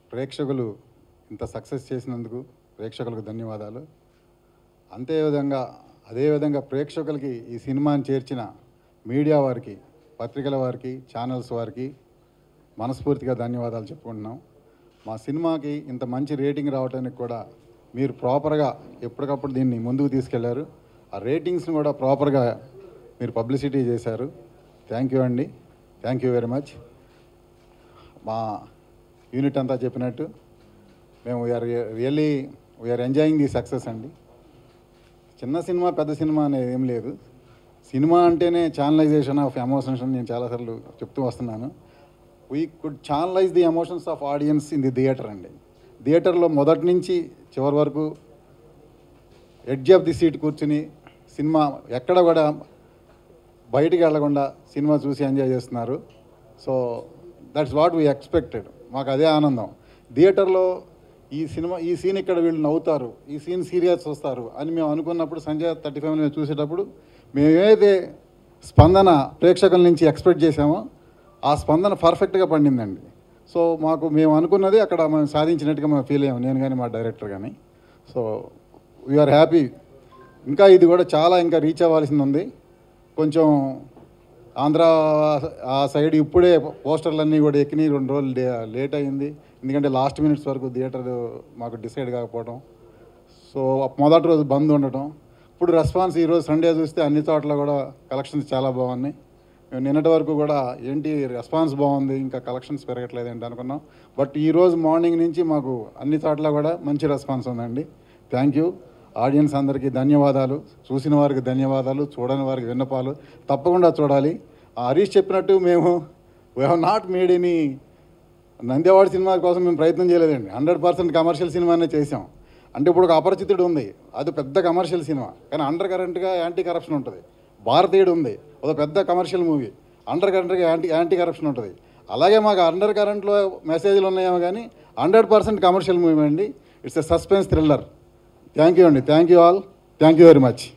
ప్రేక్షకులు ఇంత సక్సెస్ చేసినందుకు ప్రేక్షకులకు ధన్యవాదాలు అంతేవిధంగా అదేవిధంగా ప్రేక్షకులకి ఈ సినిమాని చేర్చిన మీడియా వారికి పత్రికల వారికి ఛానల్స్ వారికి మనస్ఫూర్తిగా ధన్యవాదాలు చెప్పుకుంటున్నాం మా సినిమాకి ఇంత మంచి రేటింగ్ రావడానికి కూడా మీరు ప్రాపర్గా ఎప్పటికప్పుడు దీన్ని ముందుకు తీసుకెళ్లారు ఆ రేటింగ్స్ని కూడా ప్రాపర్గా మీరు పబ్లిసిటీ చేశారు థ్యాంక్ యూ అండి థ్యాంక్ యూ వెరీ మచ్ మా యూనిట్ అంతా చెప్పినట్టు మేము we are really we are enjoying the success అండి చిన్న సినిమా పెద్ద సినిమా అనేది ఏం లేదు సినిమా అంటేనే ఛానలైజేషన్ ఆఫ్ ఎమోషన్స్ అని నేను చాలాసార్లు చెప్తూ వస్తున్నాను we could channelise the emotions of audience in the theatre అండి థియేటర్లో మొదటి నుంచి చివరి వరకు ఎడ్జ్ ఆఫ్ ది సీట్ కూర్చుని సినిమా ఎక్కడ కూడా బయటికి వెళ్లకుండా సినిమా చూసి ఎంజాయ్ చేస్తున్నారు so that's what we expected మాకు అదే ఆనందం థియేటర్లో ఈ సినిమా ఈ సీన్ ఇక్కడ వీళ్ళు నవ్వుతారు ఈ సీన్ సీరియస్ వస్తారు అని మేము అనుకున్నప్పుడు సంజయ్ థర్టీ ఫైవ్ మేము చూసేటప్పుడు మేము ఏదైతే స్పందన ప్రేక్షకుల నుంచి ఎక్స్పెక్ట్ చేసామో ఆ స్పందన పర్ఫెక్ట్గా పండిందండి సో మాకు మేము అనుకున్నది అక్కడ మేము సాధించినట్టుగా మేము ఫీల్ అయ్యాము నేను కానీ మా డైరెక్టర్ కానీ సో వీఆర్ హ్యాపీ ఇంకా ఇది కూడా చాలా ఇంకా రీచ్ అవ్వాల్సింది ఉంది కొంచెం ఆంధ్ర ఆ సైడ్ ఇప్పుడే పోస్టర్లన్నీ కూడా ఎక్కినాయి రెండు రోజులు డే- లేట్ అయింది ఎందుకంటే లాస్ట్ మినిట్స్ వరకు థియేటర్ మాకు డిసైడ్ కాకపోవడం సో మొదటి రోజు బంద్ ఉండటం ఇప్పుడు రెస్పాన్స్ ఈరోజు సండే చూస్తే అన్ని చోట్ల కూడా కలెక్షన్స్ చాలా బాగున్నాయి మేము నిన్నటి వరకు కూడా ఏంటి రెస్పాన్స్ బాగుంది ఇంకా కలెక్షన్స్ పెరగట్లేదు ఏంటి అనుకున్నాం బట్ ఈ రోజు మార్నింగ్ నుంచి మాకు అన్ని చోట్ల కూడా మంచి రెస్పాన్స్ ఉందండి థ్యాంక్ యూ ఆడియన్స్ అందరికీ ధన్యవాదాలు చూసిన వారికి ధన్యవాదాలు చూడని వారికి విన్నపాలు తప్పకుండా చూడాలి ఆ హరీష్ చెప్పినట్టు మేము we have not made any నందేవాడ సినిమా కోసం మేము ప్రయత్నం చేయలేదండి హండ్రెడ్ పర్సెంట్ కమర్షియల్ సినిమానే చేసాం అంటే ఇప్పుడు ఒక అపరిచితుడు ఉంది అది పెద్ద కమర్షియల్ సినిమా కానీ అండర్ కరెంట్గా యాంటీ కరప్షన్ ఉంటుంది భారతీయుడు ఉంది ఒక పెద్ద కమర్షియల్ మూవీ అండర్ కరెంట్గా యాంటీ యాంటీ కరప్షన్ ఉంటుంది అలాగే మాకు అండర్ కరెంట్లో మెసేజ్లు ఉన్నాయేమో కానీ హండ్రెడ్ పర్సెంట్ కమర్షియల్ మూవీ అండి it's a suspense thriller thank you అండి thank you all thank you very much